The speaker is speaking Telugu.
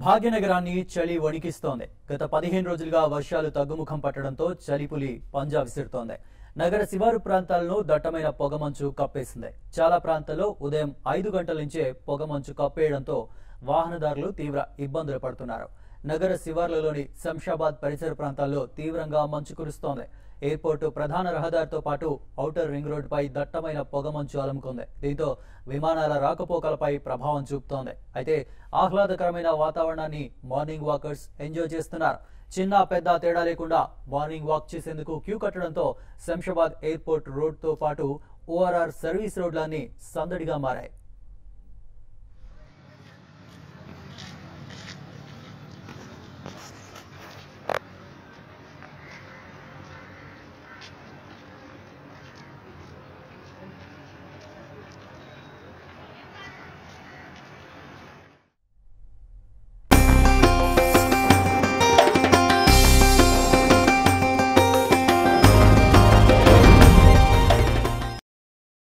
భాగ్యనగరాన్ని చలి వణికిస్తోంది గత పదిహేను రోజులుగా వర్షాలు తగ్గుముఖం పట్టడంతో చలిపులి పంజా విసురుతోంది నగర శివారు ప్రాంతాలను దట్టమైన పొగమంచు కప్పేసింది చాలా ప్రాంతాల్లో ఉదయం ఐదు గంటల నుంచే పొగమంచు కప్పేయడంతో వాహనదారులు తీవ్ర ఇబ్బందులు పడుతున్నారు నగర శివార్లలోని శంషాబాద్ పరిసర ప్రాంతాల్లో తీవ్రంగా మంచు కురుస్తోంది ఎయిర్పోర్టు ప్రధాన రహదారితో పాటు ఔటర్ రింగ్ రోడ్డుపై దట్టమైన పొగమంచు అలుముకుంది దీంతో విమానాల రాకపోకలపై ప్రభావం చూపుతోంది అయితే ఆహ్లాదకరమైన వాతావరణాన్ని మార్నింగ్ వాకర్స్ ఎంజాయ్ చేస్తున్నారు చిన్న పెద్ద తేడా లేకుండా మార్నింగ్ వాక్ చేసేందుకు క్యూ కట్టడంతో శంషాబాద్ ఎయిర్పోర్ట్ రోడ్తో పాటు ఓఆర్ఆర్ సర్వీస్ రోడ్లన్నీ సందడిగా మారాయి